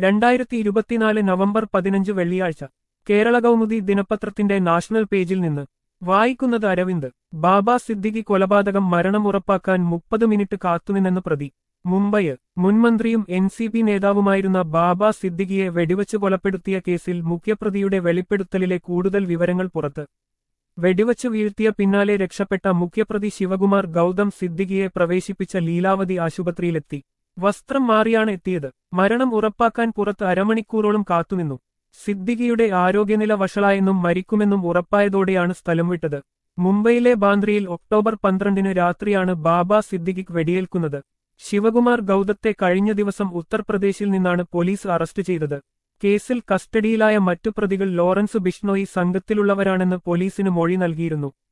രണ്ടായിരത്തി ഇരുപത്തിനാല് നവംബർ പതിനഞ്ച് വെള്ളിയാഴ്ച കേരള കൗമുദി ദിനപത്രത്തിന്റെ നാഷണൽ പേജിൽ നിന്ന് വായിക്കുന്നത് അരവിന്ദ് ബാബ സിദ്ദിഖി കൊലപാതകം മരണം ഉറപ്പാക്കാൻ മുപ്പത് മിനിറ്റ് കാത്തുനിന്നെന്ന് പ്രതി മുംബൈ മുൻമന്ത്രിയും എൻ സി പി നേതാവുമായിരുന്ന ബാബ സിദ്ദിഖിയെ വെടിവച്ച് കൊലപ്പെടുത്തിയ കേസിൽ മുഖ്യപ്രതിയുടെ വെളിപ്പെടുത്തലിലെ കൂടുതൽ വിവരങ്ങൾ പുറത്ത് വെടിവച്ച് വീഴ്ത്തിയ പിന്നാലെ രക്ഷപ്പെട്ട മുഖ്യപ്രതി ശിവകുമാർ ഗൗതം സിദ്ദിഖിയെ പ്രവേശിപ്പിച്ച ലീലാവതി ആശുപത്രിയിലെത്തി വസ്ത്രം മാറിയാണ് എത്തിയത് മരണം ഉറപ്പാക്കാൻ പുറത്ത് അരമണിക്കൂറോളം കാത്തുനിന്നു സിദ്ദിഖിയുടെ ആരോഗ്യനില വഷളായെന്നും മരിക്കുമെന്നും ഉറപ്പായതോടെയാണ് സ്ഥലം വിട്ടത് മുംബൈയിലെ ബാന്ദ്രയിൽ ഒക്ടോബർ പന്ത്രണ്ടിന് രാത്രിയാണ് ബാബ സിദ്ദിഖിക്ക് വെടിയേൽക്കുന്നത് ശിവകുമാർ ഗൗതത്തെ കഴിഞ്ഞ ദിവസം ഉത്തർപ്രദേശിൽ നിന്നാണ് പോലീസ് അറസ്റ്റ് ചെയ്തത് കേസിൽ കസ്റ്റഡിയിലായ മറ്റു പ്രതികൾ ലോറൻസ് ബിഷ്ണോയി സംഘത്തിലുള്ളവരാണെന്ന് പോലീസിന് മൊഴി നൽകിയിരുന്നു